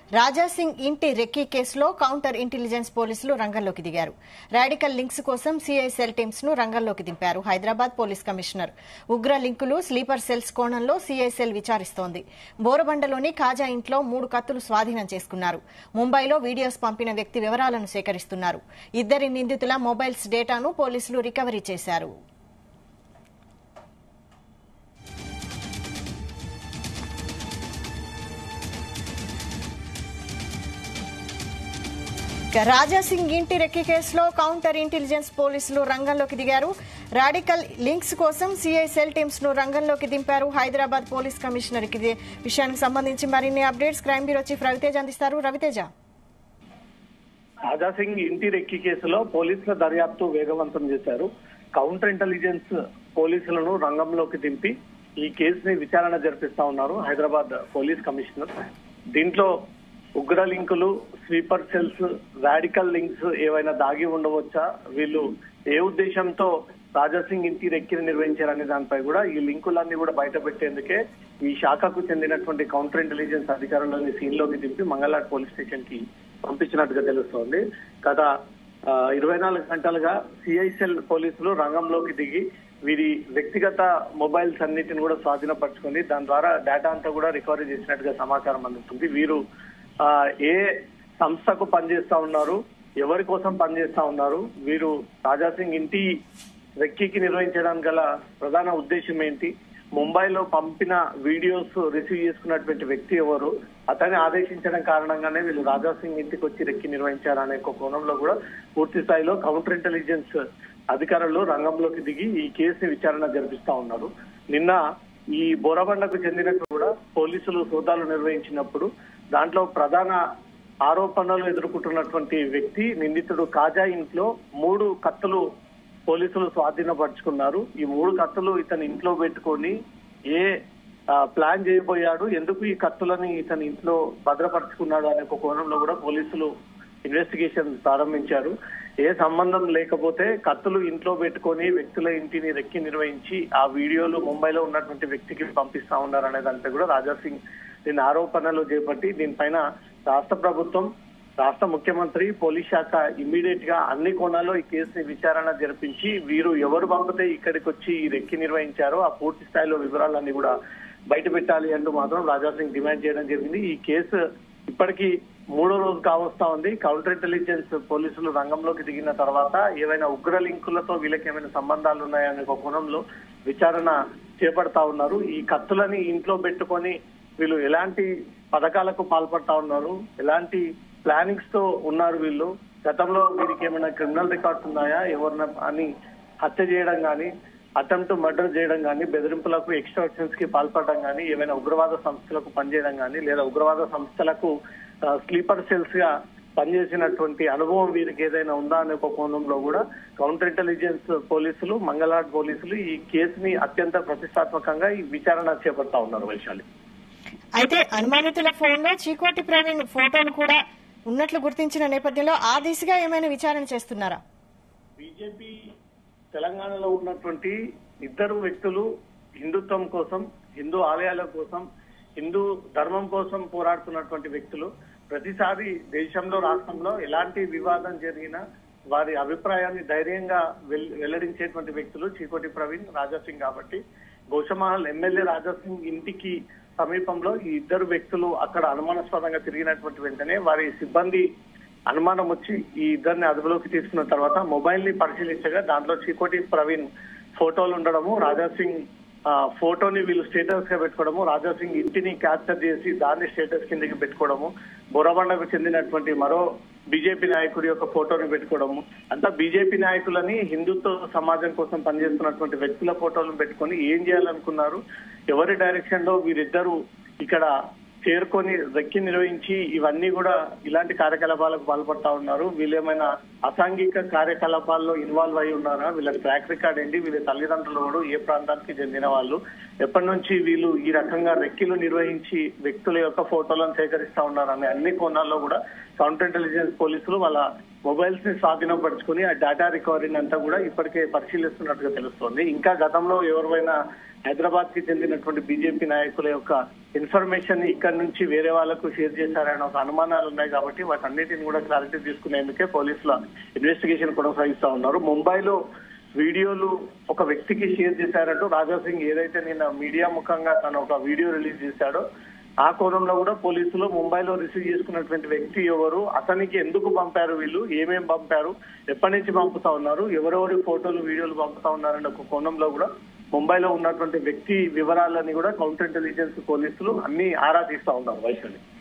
రాజాసింగ్ ఇంటి రెక్కీ కేసులో counter intelligence పోలీసులు రంగంలోకి దిగారు రాడికల్ లింక్స్ కోసం సీఐ సెల్ టీమ్స్ ను రంగంలోకి దింపారు హైదరాబాద్ పోలీస్ కమిషనర్ ఉగ్ర లింకులు స్లీపర్ సెల్స్ కోణంలో సీఐ సెల్ విచారిస్తోంది బోరబండలోని ఖాజా ఇంట్లో మూడు కత్తులు స్వాధీనం చేసుకున్నారు ముంబైలో వీడియోస్ పంపిన వ్యక్తి వివరాలను సేకరిస్తున్నారు ఇద్దరి నిందితుల మొబైల్స్ డేటాను పోలీసులు రికవరీ చేశారు ఇక రాజాసింగ్ ఇంటి రెక్కి కేసులో కౌంటర్ ఇంటెలిజెన్స్ పోలీసులు రంగంలోకి దిగారు రాడికల్ లింక్స్ కోసం సీఐ సెల్ టీమ్స్ ను రంగంలోకి దింపారు హైదరాబాద్ పోలీస్ కమిషనర్ కి విషయానికి సంబంధించి మరిన్ని updates crime bureau chief Raviteja అందిస్తారు రవితేజ రాజా సింగ్ ఇంటి రెక్కి కేసులో పోలీసుల దర్యాప్తు వేగవంతం చేశారు కౌంటర్ ఇంటెలిజెన్స్ పోలీసులను రంగంలోకి దింపి ఈ కేసుని విచారణ జరిపిస్తా ఉన్నారు హైదరాబాద్ పోలీస్ కమిషనర్ దీంట్లో ఉగ్ర లింకులు స్వీపర్ సెల్స్ రాడికల్ లింక్స్ ఏవైనా దాగి ఉండవచ్చా వీళ్ళు ఏ ఉద్దేశంతో రాజాసింగ్ ఇంటి రెక్కిని నిర్వహించారనే దానిపై కూడా ఈ లింకులన్నీ కూడా బయట పెట్టేందుకే ఈ శాఖకు చెందినటువంటి కౌంటర్ ఇంటెలిజెన్స్ అధికారులని సీన్ లోకి దింపి మంగళాట్ పోలీస్ స్టేషన్ కి పంపించినట్టుగా తెలుస్తోంది గత ఆ, ఇరవై నాలుగు గంటలుగా సిఐసెల్ పోలీసులు రంగంలోకి దిగి వీరి వ్యక్తిగత మొబైల్స్ అన్నిటిని కూడా స్వాధీనపరచుకుంది దాని ద్వారా డేటా అంతా కూడా రికవరీ చేసినట్టుగా సమాచారం అందుతుంది వీరు ఆ, ఏ సంస్థకు పనిచేస్తా ఉన్నారు ఎవరి కోసం పనిచేస్తా ఉన్నారు వీరు రాజాసింగ్ ఇంటి రెక్కీకి నిర్వహించడానికి గల ప్రధాన ఉద్దేశం ఏంటి ముంబైలో పంపిన వీడియోస్ రిసీవ్ చేసుకున్నటువంటి వ్యక్తి ఎవరు అతన్ని ఆదేశించడం కారణంగానే వీళ్ళు రాజా సింగ్ ఇంటికి వచ్చి రెక్కి నిర్వహించారనే ఒక కోణంలో కూడా పూర్తి స్థాయిలో కౌంటర్ ఇంటెలిజెన్స్ అధికారులు రంగంలోకి దిగి ఈ కేసుని విచారణ జరిపిస్తా ఉన్నారు నిన్న ఈ బోరబండకు చెందినట్టు కూడా పోలీసులు సోదాలు నిర్వహించినప్పుడు దాంట్లో ప్రధాన ఆరోపణలు ఎదుర్కొంటున్నటువంటి వ్యక్తి నిందితుడు కాజా ఇంట్లో మూడు కత్తులు పోలీసులు స్వాధీనపరుచుకున్నారు ఈ మూడు కత్తులు ఇతని ఇంట్లో పెట్టుకొని ఏ ఆ, ప్లాన్ చేయబోయాడు ఎందుకు ఈ కత్తులని ఇతని ఇంట్లో భద్రపరుచుకున్నాడు అనే ఒక కోణంలో కూడా పోలీసులు ఇన్వెస్టిగేషన్ ప్రారంభించారు ఏ సంబంధం లేకపోతే కత్తులు ఇంట్లో పెట్టుకొని వ్యక్తుల ఇంటిని రెక్కి నిర్వహించి ఆ వీడియోలు ముంబైలో ఉన్నటువంటి వ్యక్తికి పంపిస్తా ఉన్నారు అనే దాంట్లో కూడా రాజా సింగ్ దీని ఆరోపణలు చేపట్టి దీనిపైన రాష్ట్ర ప్రభుత్వం రాష్ట్ర ముఖ్యమంత్రి పోలీస్ శాఖ ఇమ్మీడియట్ గా అన్ని కోణాల్లో ఈ కేసుని విచారణ జరిపించి వీరు ఎవరు పంపితే ఇక్కడికి వచ్చి ఈ రెక్కి నిర్వహించారో ఆ పూర్తి స్థాయిలో వివరాలన్నీ కూడా బయట పెట్టాలి అంటూ మాత్రం రాజా సింగ్ డిమాండ్ చేయడం జరిగింది ఈ కేసు ఇప్పటికీ మూడో రోజు కావస్తా ఉంది కౌంటర్ ఇంటెలిజెన్స్ పోలీసులు రంగంలోకి దిగిన తర్వాత ఏవైనా ఉగ్ర లింకులతో వీళ్ళకి ఏమైనా సంబంధాలు ఉన్నాయనే ఒక కోణంలో విచారణ చేపడతా ఉన్నారు ఈ కత్తులని ఇంట్లో పెట్టుకొని వీళ్ళు ఎలాంటి పథకాలకు పాల్పడతా ఉన్నారు ఎలాంటి ప్లానింగ్స్ తో ఉన్నారు వీళ్ళు గతంలో వీరికి ఏమైనా క్రిమినల్ రికార్డ్స్ ఉన్నాయా ఎవరిన అని హత్య చేయడం కానీ అటెంప్ట్ మర్డర్ చేయడం కానీ బెదిరింపులకు ఎక్స్ట్రాక్షన్స్ కి పాల్పడడం కానీ ఏమైనా ఉగ్రవాద సంస్థలకు పనిచేయడం కానీ లేదా ఉగ్రవాద సంస్థలకు స్లీపర్ సెల్స్ గా పనిచేసినటువంటి అనుభవం వీరికి ఏదైనా ఉందా అనే ఒక కోణంలో కూడా కౌంటర్ ఇంటెలిజెన్స్ పోలీసులు మంగళాడ్ పోలీసులు ఈ కేసుని అత్యంత ప్రతిష్టాత్మకంగా ఈ విచారణ చేపడతా ఉన్నారు వైశాలి అయితే అనుమానితుల ఫోన్ లో చీకోటి ప్రవీణ్ ఫోటోలు కూడా ఉన్నట్లు గుర్తించిన నేపథ్యంలో ఆ దిశగా ఏమైనా విచారణ చేస్తున్నారా బీజేపీ తెలంగాణలో ఉన్నటువంటి ఇద్దరు వ్యక్తులు హిందుత్వం కోసం హిందూ ఆలయాల కోసం హిందూ ధర్మం కోసం పోరాడుతున్నటువంటి వ్యక్తులు ప్రతిసారి దేశంలో రాష్ట్రంలో ఎలాంటి వివాదం జరిగినా వారి అభిప్రాయాన్ని ధైర్యంగా వెల్- వెల్లడించేటువంటి వ్యక్తులు చీకోటి ప్రవీణ్ రాజాసింగ్ కాబట్టి గోషమహల్ ఎమ్మెల్యే రాజాసింగ్ ఇంటికి సమీపంలో ఈ ఇద్దరు వ్యక్తులు అక్కడ అనుమానాస్పదంగా తిరిగినటువంటి వెంటనే వారి సిబ్బంది అనుమానం వచ్చి ఈ ఇద్దరిని అదుపులోకి తీసుకున్న తర్వాత మొబైల్ ని పరిశీలించగా దాంట్లో చీకోటి ప్రవీణ్ ఫోటోలు ఉండడము రాజా సింగ్ ఆ, ఫోటోని వీళ్ళు స్టేటస్ గా పెట్టుకోవడము రాజా సింగ్ ఇంటిని క్యాప్చర్ చేసి దాన్ని స్టేటస్ కిందకి పెట్టుకోవడము బొరబండకు చెందినటువంటి మరో బీజేపీ నాయకుడి యొక్క ఫోటోని పెట్టుకోవడము అంతా బీజేపీ నాయకులని హిందుత్వ సమాజం కోసం పనిచేస్తున్నటువంటి వ్యక్తుల ఫోటోలను పెట్టుకొని ఏం చేయాలనుకున్నారు ఎవరి డైరెక్షన్ లో వీరిద్దరూ ఇక్కడ చేరుకొని రెక్కి నిర్వహించి ఇవన్నీ కూడా ఇలాంటి కార్యకలాపాలకు పాల్పడతా ఉన్నారు వీళ్ళేమైనా అసాంఘిక కార్యకలాపాల్లో ఇన్వాల్వ్ అయి ఉన్నారా వీళ్ళ ట్రాక్ రికార్డ్ ఏంటి వీళ్ళ తల్లిదండ్రులు కూడా ఏ ప్రాంతానికి చెందిన వాళ్ళు ఎప్పటి నుంచి వీళ్ళు ఈ రకంగా రెక్కిలు నిర్వహించి వ్యక్తుల యొక్క ఫోటోలను సేకరిస్తా ఉన్నారనే అన్ని కోణాల్లో కూడా కౌంటర్ ఇంటెలిజెన్స్ పోలీసులు వాళ్ళ మొబైల్స్ ని స్వాధీనపరుచుకుని ఆ డేటా రికవరీని అంతా కూడా ఇప్పటికే పరిశీలిస్తున్నట్టుగా తెలుస్తోంది ఇంకా గతంలో ఎవరివైనా హైదరాబాద్ కి చెందినటువంటి బీజేపీ నాయకుల యొక్క ఇన్ఫర్మేషన్ ఇక్కడి నుంచి వేరే వాళ్ళకు షేర్ చేశారనే ఒక అనుమానాలు ఉన్నాయి కాబట్టి వాటన్నిటిని కూడా క్లారిటీ తీసుకునేందుకే పోలీసుల ఇన్వెస్టిగేషన్ కొనసాగిస్తా ఉన్నారు ముంబైలో వీడియోలు ఒక వ్యక్తికి షేర్ చేశారంటూ రాజా సింగ్ ఏదైతే నిన్న మీడియా ముఖంగా తను ఒక వీడియో రిలీజ్ చేశాడో ఆ కోణంలో కూడా పోలీసులు ముంబైలో రిసీవ్ చేసుకున్నటువంటి వ్యక్తి ఎవరు అతనికి ఎందుకు పంపారు వీళ్ళు ఏమేం పంపారు ఎప్పటి నుంచి పంపుతా ఉన్నారు ఎవరెవరి ఫోటోలు వీడియోలు పంపుతా ఉన్నారనే ఒక కోణంలో కూడా ముంబైలో ఉన్నటువంటి వ్యక్తి వివరాలని కూడా కౌంటర్ ఇంటెలిజెన్స్ పోలీసులు అన్ని ఆరా తీస్తా ఉన్నారు వైశాలి